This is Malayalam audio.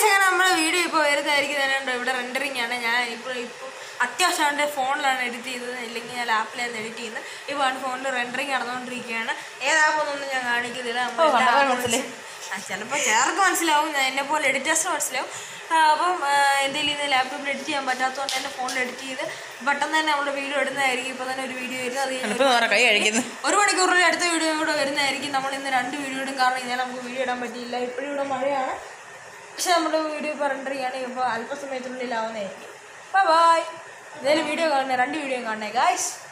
ഗൈസ് അങ്ങനെ നമ്മുടെ വീഡിയോ ഇപ്പോൾ വരുന്നതായിരിക്കും തന്നെ ഇവിടെ റെൻഡറിങ് ആണ് ഞാൻ ഇപ്പോൾ ഇപ്പോൾ അത്യാവശ്യം എൻ്റെ ഫോണിലാണ് എഡിറ്റ് ചെയ്തത് ഇല്ലെങ്കിൽ ഞാൻ ലാപ്പിലായിരുന്നു എഡിറ്റ് ചെയ്യുന്നത് ഇപ്പോൾ ആണ് ഫോണിൽ റെൻഡറിങ് നടന്നുകൊണ്ടിരിക്കുകയാണ് ഏതാപ്പൊന്നും ഞാൻ കാണിക്കുന്നില്ല നമ്മൾ എല്ലാ കണ്ടപ്പോൾ ആളും മനസ്സിലായി. ആ ചിലപ്പോൾ ചിലർക്ക് മനസ്സിലാവും ഞാൻ എന്നെ പോലെ എഡിറ്റേഴ്സിന് മനസ്സിലാവും ആ, അപ്പം ആ, എന്തെങ്കിലും ഇന്ന് ലാപ്ടോപ്പിൽ എഡിറ്റ് ചെയ്യാൻ പറ്റാത്തതുകൊണ്ട് തന്നെ ഫോണിൽ എഡിറ്റ് ചെയ്ത് പെട്ടെന്ന് തന്നെ നമ്മുടെ വീഡിയോ ഇടുന്നതായിരിക്കും ഇപ്പോൾ തന്നെ ഒരു വീഡിയോ വരുന്നത് അത് കഴിഞ്ഞ് ഇപ്പൊ വേറെ കൈ കഴിക്കുന്നു ഒരു മണിക്കൂറിൽ അടുത്ത വീഡിയോ കൂടെ വരുന്നതായിരിക്കും നമ്മൾ ഇന്ന് രണ്ട് വീഡിയോ ഇടും കാരണം ഇന്നലെ നമുക്ക് വീഡിയോ ഇടാൻ പറ്റിയില്ല ഇപ്പോഴും ഇവിടെ മഴയാണ് പക്ഷെ നമ്മുടെ വീഡിയോ ഇപ്പോൾ റെൻഡർ ചെയ്യുകയാണെങ്കിൽ ഇപ്പോൾ അല്പസമയത്തിനുള്ളിൽ ആവുന്നതായിരിക്കും ബൈ ബൈ എന്തായാലും വീഡിയോ കാണണേ രണ്ട് വീഡിയോ കാണണേ ഗായ്സ്